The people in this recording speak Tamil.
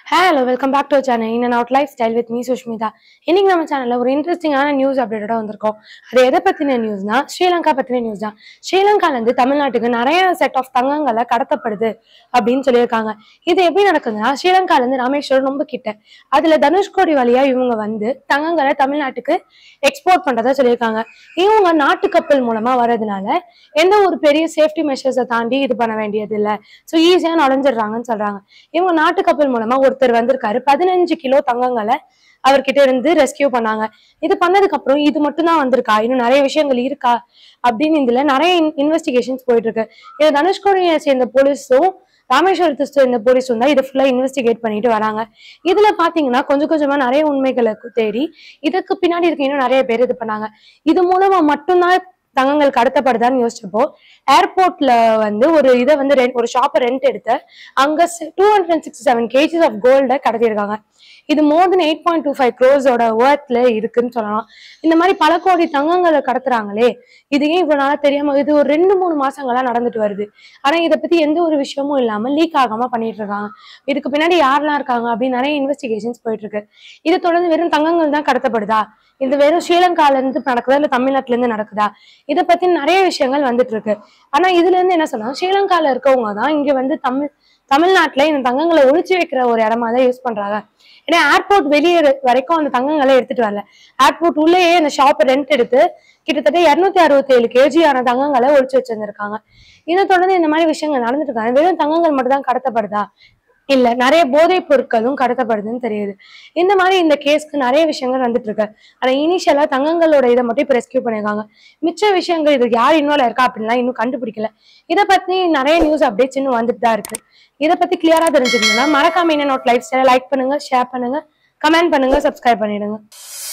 hello welcome back to channel in and out lifestyle with me Sushmita இன்னைக்கு நம்ம சேனல்ல ஒரு இன்ட்ரெஸ்டிங்கான நியூஸ் அப்டேட்டோட வந்திருக்கோம் அது எதை பத்தின நியூஸ்னா ஸ்ரீலங்கா பத்தின நியூஸ் தான் ஸ்ரீலங்கால இருந்து தமிழ்நாட்டுக்கு நிறைய செட் ஆஃப் தங்கங்களை கடத்தப்படுது அப்படின்னு சொல்லியிருக்காங்க இது எப்படி நடக்குதுன்னா ஸ்ரீலங்கால இருந்து ராமேஸ்வரம் ரொம்ப கிட்ட அதுல தனுஷ்கோடி வழியா இவங்க வந்து தங்கங்களை தமிழ்நாட்டுக்கு எக்ஸ்போர்ட் பண்றதா சொல்லியிருக்காங்க இவங்க நாட்டு கப்பல் மூலமா வர்றதுனால எந்த ஒரு பெரிய சேஃப்டி மெஷர்ஸை தாண்டி இது பண்ண வேண்டியது இல்லை ஸோ ஈஸியா நுழைஞ்சிடுறாங்கன்னு சொல்றாங்க இவங்க நாட்டு கப்பல் மூலமா ஒருத்தர் வந்திருக்காரு பதினஞ்சு கிலோ தங்கங்களை அவர்கிட்ட இருந்து ரெஸ்கியூ பண்ணாங்க இது பண்ணதுக்கு அப்புறம் இது மட்டும் தான் வந்திருக்கா இன்னும் நிறைய விஷயங்கள் இருக்கா அப்படின்னு இதுல நிறைய இன்வெஸ்டிகேஷன்ஸ் போயிட்டு இருக்கு இது தனுஷ்கோடியை சேர்ந்த போலீஸும் ராமேஸ்வரத்தை சேர்ந்த போலீஸும் தான் இதை ஃபுல்லா இன்வெஸ்டிகேட் பண்ணிட்டு வராங்க இதுல பாத்தீங்கன்னா கொஞ்சம் கொஞ்சமா நிறைய உண்மைகளை தேடி இதுக்கு பின்னாடி இருக்க இன்னும் நிறைய பேர் இது பண்ணாங்க இது மூலமா மட்டும்தான் தங்கங்கள் கடத்தப்படுதான்னு யோசிச்சப்போ ஏர்போர்ட்ல வந்து ஒரு இதை வந்து rent- ஒரு ஷாப்பை ரெண்ட் எடுத்து அங்க two hundred and sixty seven kgs of கோல்டை கடத்தியிருக்காங்க இது more than eight point two five க்ரோஸோட ஒர்த்ல இருக்குன்னு சொல்லலாம் இந்த மாதிரி பல கோடி தங்கங்களை கடத்துறாங்களே இது ஏன் இவ்வளவு நாளா தெரியாம இது ஒரு ரெண்டு மூணு மாசங்களா நடந்துட்டு வருது ஆனா இதை பத்தி எந்த ஒரு விஷயமும் இல்லாம லீக் ஆகாம பண்ணிட்டு இருக்காங்க இதுக்கு பின்னாடி யாரெல்லாம் இருக்காங்க அப்படின்னு நிறைய இன்வெஸ்டிகேஷன்ஸ் போயிட்டு இருக்கு இதை தொடர்ந்து வெறும் தங்கங்கள் தான் கடத்தப்படுதா இது வெறும் ஸ்ரீலங்கால இருந்து நடக்குதா இல்ல தமிழ்நாட்டுல இருந்து நடக்குதா இதை பத்தி நிறைய விஷயங்கள் வந்துட்டு இருக்கு ஆனா இதுல இருந்து என்ன சொன்னா ஸ்ரீலங்கால இருக்கவங்க தான் இங்க வந்து தமிழ் தமிழ்நாட்டுல இந்த தங்கங்களை ஒளிச்சு வைக்கிற ஒரு இடமா தான் யூஸ் பண்றாங்க ஏன்னா ஏர்போர்ட் வெளியே வரைக்கும் அந்த தங்கங்களை எடுத்துட்டு வரல ஏர்போர்ட் உள்ளேயே அந்த ஷாப் ரெண்ட் எடுத்து கிட்டத்தட்ட இருநூத்தி அறுபத்தி ஏழு கேஜியான தங்கங்களை ஒளிச்சு வச்சிருந்திருக்காங்க இதை தொடர்ந்து இந்த மாதிரி விஷயங்கள் நடந்துட்டு இருக்காங்க வெறும் தங்கங்கள் மட்டும் தான் கடத்தப்படுதா இல்ல நிறைய போதைப் பொருட்களும் கடத்தப்படுதுன்னு தெரியுது இந்த மாதிரி இந்த கேஸ்க்கு நிறைய விஷயங்கள் வந்துட்டு இருக்கு ஆனா இனிஷியலா தங்கங்களோட இதை மட்டும் இப்ப ரெஸ்கியூ பண்ணிருக்காங்க மிச்ச விஷயங்கள் இது யார் இன்வால்வ் இருக்கா அப்படின்லாம் இன்னும் கண்டுபிடிக்கல இதை பத்தி நிறைய நியூஸ் அப்டேட்ஸ் இன்னும் வந்துட்டு தான் இருக்கு இதை பத்தி கிளியரா தெரிஞ்சுக்கணும்னா மறக்காம என்ன நோட் லைஃப் ஸ்டைலை லைக் பண்ணுங்க ஷேர் பண்ணுங்க கமெண்ட் பண்ணுங்க சப்ஸ்கிரைப் பண்ணிடுங்க